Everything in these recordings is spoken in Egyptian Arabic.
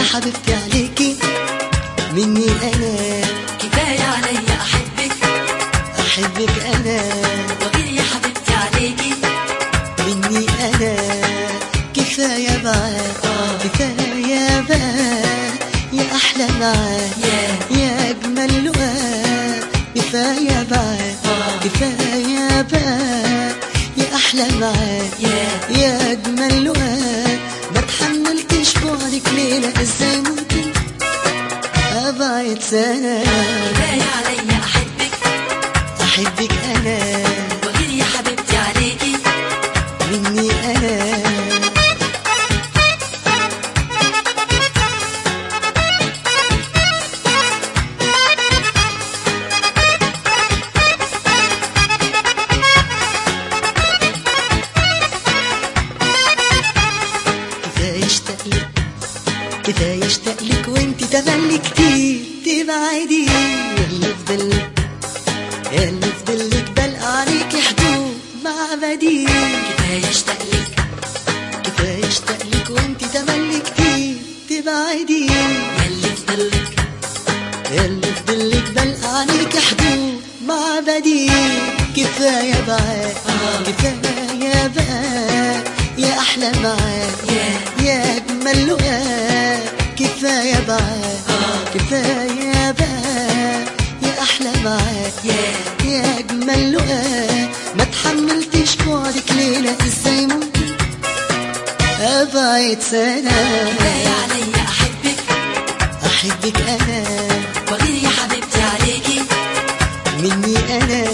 حبيبتي عليكي مني انا كفاية عليا أحبك احبك انا وغير يا حبيبتي عليكي مني انا كفايه بقى كفايه بقى يا احلى معاك يا يا اجمل لقاء كفايه بقى كفايه بقى يا احلى معاك يا يا اجمل لقاء ما تحملتش بعدك ليله ازاي ممكن ابعد سنه كفاية عليا أحبك احبك انا وغير يا حبيبتي عليكي مني انا كفاية اشتاق لك كفاية اشتاق لك وانت تملي كتير تبعدي يلا فضلك يلا فضلك بلقى عليك حدود مع بديل كفاية اشتاق لك كفاية اشتاق لك وانت تملي كتير تبعدي يلي فضلك يلا فضلك بلقى عليك حدود مع بديل كفاية بقى كفاية بقى يا أحلى معاك يا يا أجمل لقاء كفاية بقى كفاية بقى يا أحلى معاك يا يا أجمل لقاء ما تحملتش بعدك ليلة إزاي ممكن أبعد سنة كفاية عليا أحبك أحبك أنا وغير يا حبيبتي عليكي مني أنا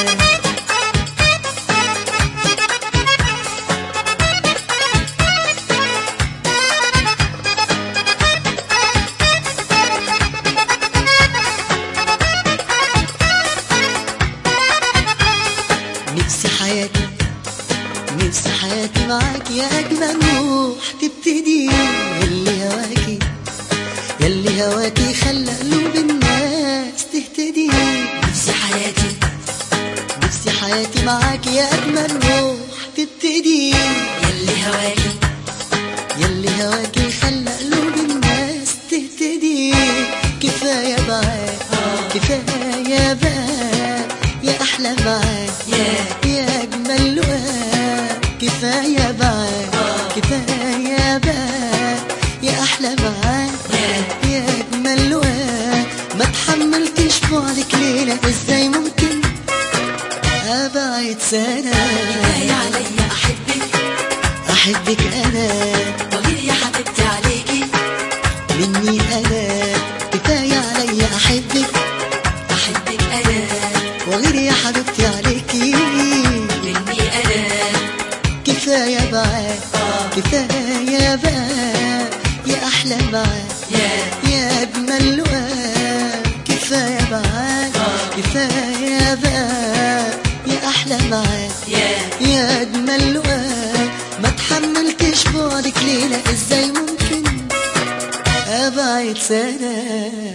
نفسي حياتي نفسي حياتي معاك يا أجمل روح تبتدي يلي هواكي يلي هواكي خلى قلوب الناس تهتدي نفسي حياتي نفسي حياتي معاك يا أجمل روح تبتدي يلي هواكي يلي هواكي خلى قلوب الناس تهتدي كفاية بقى كفاية بقى يا أحلى معاك يا يا أجمل لقاء كفاية بقى كفاية بقى يا أحلى معاك يا يا أجمل لقاء ما تحملتش بعدك ليلة إزاي ممكن أبعد سنة كفاية عليا أحبك أحبك أنا وغير يا حبيبتي عليكي مني أنا كفاية عليا أحبك أحبك أنا وغير يا حبيبتي عليكي مني أنا كفاية بقى كفاية بقى يا أحلى معاك يا يا أجمل لقاء كفاية بقى كفاية بقى يا أحلى معاك يا يا أجمل لقاء ما تحملتش بعدك ليلة إزاي ممكن أبعد سنة